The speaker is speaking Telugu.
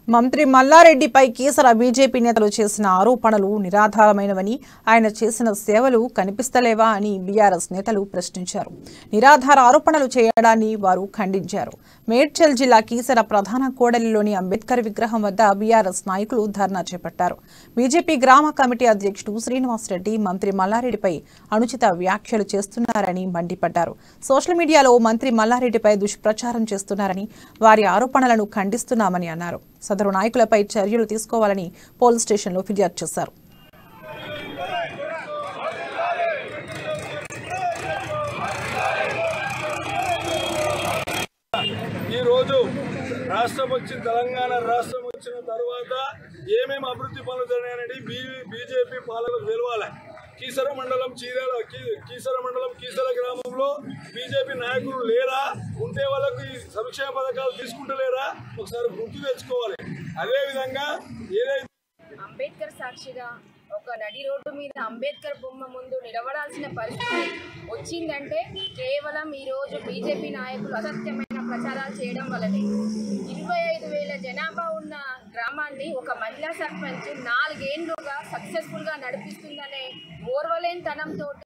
మంత్రి మల్లారెడ్డిపై కీసర బీజేపీ నేతలు చేసిన ఆరోపణలు నిరాధారమైనవని ఆయన చేసిన సేవలు కనిపిస్తలేవా అని బీఆర్ఎస్ నేతలు ప్రశ్నించారు నిరాధార ఆరోపణలు చేయడాన్ని వారు ఖండించారు మేడ్చల్ జిల్లా కీసర ప్రధాన కోడలిలోని అంబేద్కర్ విగ్రహం వద్ద బీఆర్ఎస్ నాయకులు ధర్నా చేపట్టారు బీజేపీ గ్రామ కమిటీ అధ్యక్షుడు శ్రీనివాసరెడ్డి మంత్రి మల్లారెడ్డిపై అనుచిత వ్యాఖ్యలు చేస్తున్నారని మండిపడ్డారు సోషల్ మీడియాలో మంత్రి మల్లారెడ్డిపై దుష్ప్రచారం చేస్తున్నారని వారి ఆరోపణలను ఖండిస్తున్నామని అన్నారు సదరు నాయకులపై చర్యలు తీసుకోవాలని పోలీస్ స్టేషన్లో ఫిర్యాదు చేశారు ఈరోజు రాష్ట్రం వచ్చిన తెలంగాణ రాష్ట్రం వచ్చిన తర్వాత ఏమేమి అభివృద్ధి పనులు జరిగాయని బీ బీజేపీ పాలకులకు తెలవాలి కీసర మండలం చీరాల కీ- కీసర మండలం కీసర గ్రామంలో బీజేపీ నాయకులు లేరా ఉంటే వాళ్ళకు ఈ సంక్షేమ పథకాలు తీసుకుంటలేరా ఒకసారి గుర్తు తెచ్చుకోవాలి అదేవిధంగా ఏదైతే అంబేద్కర్ సాక్షిగా ఒక నడి రోడ్డు మీద అంబేద్కర్ బొమ్మ ముందు నిలబడాల్సిన పరిస్థితి వచ్చిందంటే కేవలం ఈరోజు బీజేపీ నాయకులు అసత్యమైన ప్రచారాలు చేయడం వల్లనే ఇరవై ఐదు వేల జనాభా ఉన్న గ్రామాన్ని ఒక మహిళా సర్పంచ్ నాలుగేండ్లుగా సక్సెస్ఫుల్గా నడిపిస్తుందనే ఓర్వలేనితనంతో